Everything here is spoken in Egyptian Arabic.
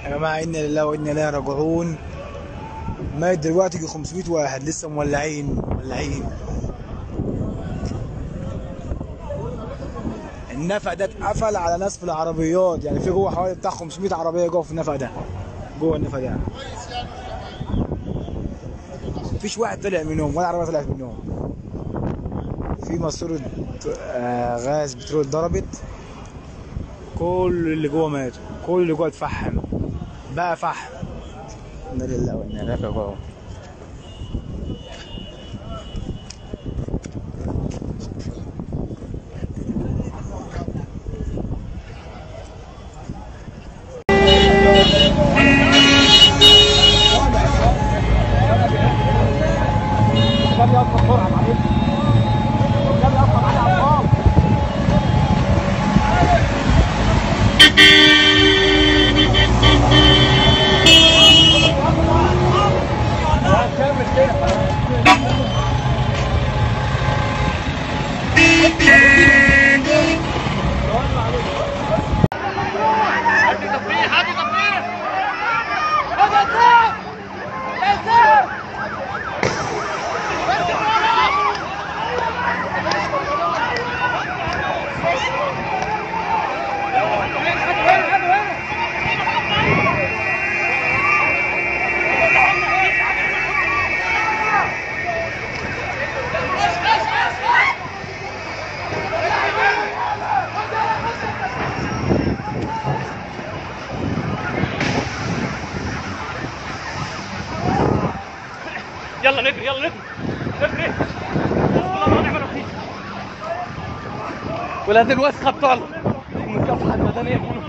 يا جماعه انا لله وانا اليه راجعون مات دلوقتي يجي 500 واحد لسه مولعين مولعين النفق ده اتقفل على ناس في العربيات يعني في جوه حوالي بتاع 500 عربيه جوه في النفق ده جوه النفق ده مفيش واحد طلع منهم ولا عربيه طلعت منهم في ماسوره آه، غاز بترول ضربت كل اللي جوه ماتوا كل اللي جوه اتفحم بقى فحم انا لله وانا اليه راجعون يلا نجري يلا نجري نجري والله ونعم الوكيل ولاد الوسخه بتوع المكافحه المدنيه